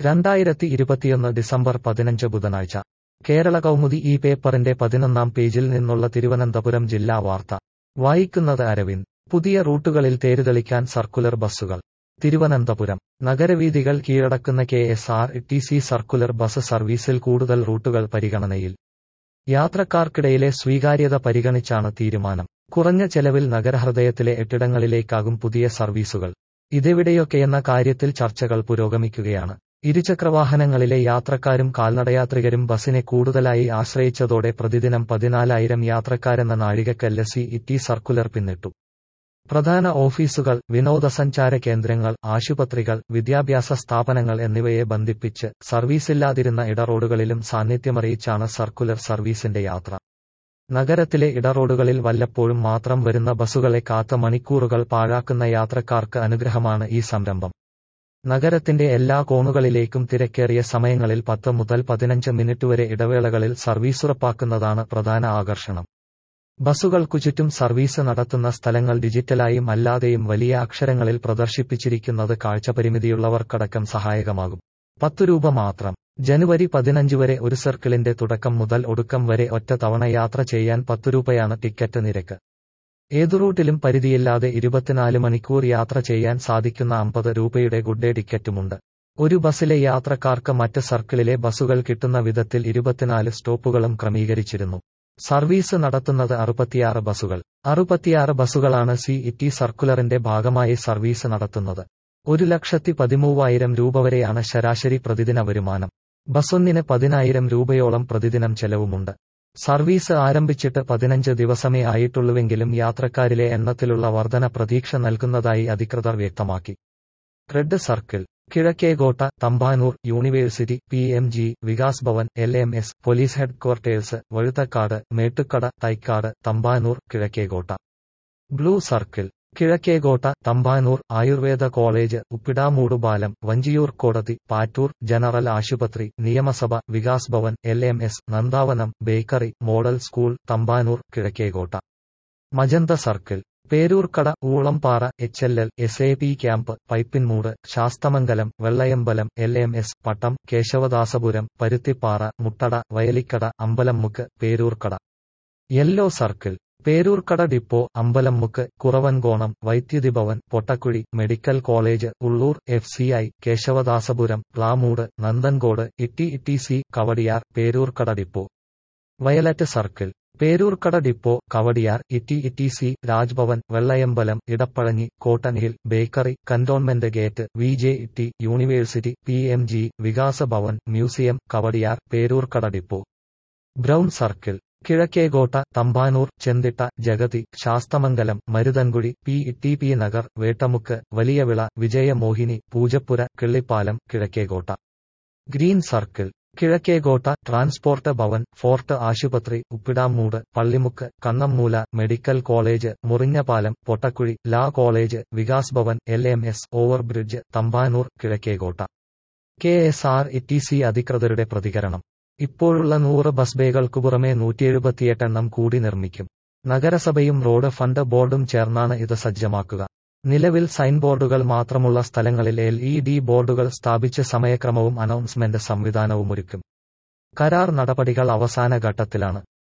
രണ്ടായിരത്തി ഇരുപത്തിയൊന്ന് ഡിസംബർ പതിനഞ്ച് ബുധനാഴ്ച കേരള കൗമുദി ഈ പേപ്പറിന്റെ പതിനൊന്നാം പേജിൽ നിന്നുള്ള തിരുവനന്തപുരം ജില്ലാ വാർത്ത വായിക്കുന്നത് അരവിന്ദ് പുതിയ റൂട്ടുകളിൽ തേരുതെളിക്കാൻ സർക്കുലർ ബസ്സുകൾ തിരുവനന്തപുരം നഗരവീഥികൾ കീഴടക്കുന്ന K S R T C circular bus സർവീസിൽ കൂടുതൽ റൂട്ടുകൾ പരിഗണനയിൽ യാത്രക്കാർക്കിടയിലെ സ്വീകാര്യത പരിഗണിച്ചാണ് തീരുമാനം കുറഞ്ഞ ചെലവിൽ നഗരഹൃദയത്തിലെ എട്ടിടങ്ങളിലേക്കാകും പുതിയ സർവീസുകൾ ഇതെവിടെയൊക്കെയെന്ന കാര്യത്തിൽ ചർച്ചകൾ പുരോഗമിക്കുകയാണ് ഇരുചക്രവാഹനങ്ങളിലെ യാത്രക്കാരും കാൽനടയാത്രികരും ബസിനെ കൂടുതലായി ആശ്രയിച്ചതോടെ പ്രതിദിനം പതിനാലായിരം യാത്രക്കാരെന്ന നാഴികക്കല്ല് സി ഇറ്റി സർക്കുലർ പിന്നിട്ടു പ്രധാന ഓഫീസുകൾ വിനോദസഞ്ചാര കേന്ദ്രങ്ങൾ ആശുപത്രികൾ വിദ്യാഭ്യാസ സ്ഥാപനങ്ങൾ എന്നിവയെ ബന്ധിപ്പിച്ച് സർവീസില്ലാതിരുന്ന ഇടറോഡുകളിലും സാന്നിധ്യമറിയിച്ചാണ് സർക്കുലർ സർവീസിന്റെ യാത്ര നഗരത്തിലെ ഇടറോഡുകളിൽ വല്ലപ്പോഴും മാത്രം വരുന്ന ബസ്സുകളെ കാത്ത മണിക്കൂറുകൾ പാഴാക്കുന്ന യാത്രക്കാർക്ക് അനുഗ്രഹമാണ് ഈ സംരംഭം നഗരത്തിന്റെ എല്ലാ കോണുകളിലേക്കും തിരക്കേറിയ സമയങ്ങളിൽ പത്ത് മുതൽ പതിനഞ്ച് മിനിറ്റ് വരെ ഇടവേളകളിൽ സർവീസ് ഉറപ്പാക്കുന്നതാണ് പ്രധാന ആകർഷണം ബസ്സുകൾക്കു ചുറ്റും സർവീസ് നടത്തുന്ന സ്ഥലങ്ങൾ ഡിജിറ്റലായും അല്ലാതെയും വലിയ അക്ഷരങ്ങളിൽ പ്രദർശിപ്പിച്ചിരിക്കുന്നത് കാഴ്ചപരിമിതിയുള്ളവർക്കടക്കം സഹായകമാകും പത്തു രൂപ മാത്രം ജനുവരി പതിനഞ്ച് വരെ ഒരു സർക്കിളിന്റെ തുടക്കം മുതൽ ഒടുക്കം വരെ ഒറ്റ തവണ യാത്ര ചെയ്യാൻ പത്തു രൂപയാണ് ടിക്കറ്റ് നിരക്ക് ഏതു റൂട്ടിലും പരിധിയില്ലാതെ ഇരുപത്തിനാല് മണിക്കൂർ യാത്ര ചെയ്യാൻ സാധിക്കുന്ന അമ്പത് രൂപയുടെ ഗുഡ് ഡേ ടിക്കറ്റുമുണ്ട് ഒരു ബസ്സിലെ യാത്രക്കാർക്ക് മറ്റ് സർക്കിളിലെ ബസ്സുകൾ കിട്ടുന്ന വിധത്തിൽ ഇരുപത്തിനാല് സ്റ്റോപ്പുകളും ക്രമീകരിച്ചിരുന്നു സർവീസ് നടത്തുന്നത് അറുപത്തിയാറ് ബസ്സുകൾ അറുപത്തിയാറ് ബസ്സുകളാണ് സി ഇറ്റി സർക്കുലറിന്റെ ഭാഗമായി സർവീസ് നടത്തുന്നത് ഒരു ലക്ഷത്തി പതിമൂവായിരം രൂപ വരെയാണ് ശരാശരി പ്രതിദിന വരുമാനം ബസ്സൊന്നിന് പതിനായിരം രൂപയോളം പ്രതിദിനം ചെലവുമുണ്ട് സർവീസ് ആരംഭിച്ചിട്ട് പതിനഞ്ച് ദിവസമേ ആയിട്ടുള്ളുവെങ്കിലും യാത്രക്കാരിലെ എണ്ണത്തിലുള്ള വർധന പ്രതീക്ഷ നൽകുന്നതായി അധികൃതർ വ്യക്തമാക്കി red circle Kizhakkekotta Thampanoor university P M G Vikas Bhavan L M S police headquarters Vazhuthacaud Mettukada Thycaud Thampanoor Kizhakkekotta blue circle Kizhakkekotta Thampanoor Ayurveda college Uppidamoodupalam Vanchiyoor കോടതി പാറ്റൂർ ജനറൽ ആശുപത്രി നിയമസഭ Vikas Bhavan L M S Nandavanam bakery model school Thampanoor Kizhakkekotta magenta circle Peroorkada Oolampara H L L S A P camp Pipinmoodu Sasthamangalam Vellayambalam L M S Pattom Kesavadasapuram Paruthippara Muttada വയലിക്കട അമ്പലംമുക്ക് Peroorkada yellow circle Peroorkada depot Ambalamukku Kuravankonam Vaidyuthi Bhavan Pottakuzhy medical college Ulloor F C I Kesavadasapuram Plamoodu Nanthancode T T C Kowdiar Peroorkada depot violet circle Peroorkada depot Kowdiar T T C Raj Bhavan Vellayambalam Edappazhanji cotton hill bakery cantonment gate V J T university P M G Vikasa Bhavan museum Kowdiar Peroorkada depot brown circle Kizhakkekotta Thampanoor Chenthitta Jagathy Sasthamangalam Maruthankuzhi P T P Nagar Vettamukku Valiyavila വിജയമോഹിനി Poojappura Killipalam Kizhakkekotta green circle Kizhakkekotta transport Bhavan fort ആശുപത്രി Uppidamoodu Pallimukku Kannammoola medical college Murinjapalam Pottakuzhy law college Vikas Bhavan L M S overbridge Thampanoor Kizhakkekotta K S R E T C അധികൃതരുടെ പ്രതികരണം ഇപ്പോഴുള്ള നൂറ് bus ബേകൾക്കു പുറമെ നൂറ്റിയെഴുപത്തിയെട്ടെണ്ണം കൂടി നിർമ്മിക്കും നഗരസഭയും road fund ബോർഡും ചേർന്നാണ് ഇത് സജ്ജമാക്കുക നിലവിൽ സൈൻ ബോർഡുകൾ മാത്രമുള്ള സ്ഥലങ്ങളിൽ എൽ ഇ ഡി ബോർഡുകൾ സ്ഥാപിച്ച് സമയക്രമവും അനൗൺസ്മെന്റ് സംവിധാനവുമൊരുക്കും കരാർ നടപടികൾ അവസാന ഘട്ടത്തിലാണ്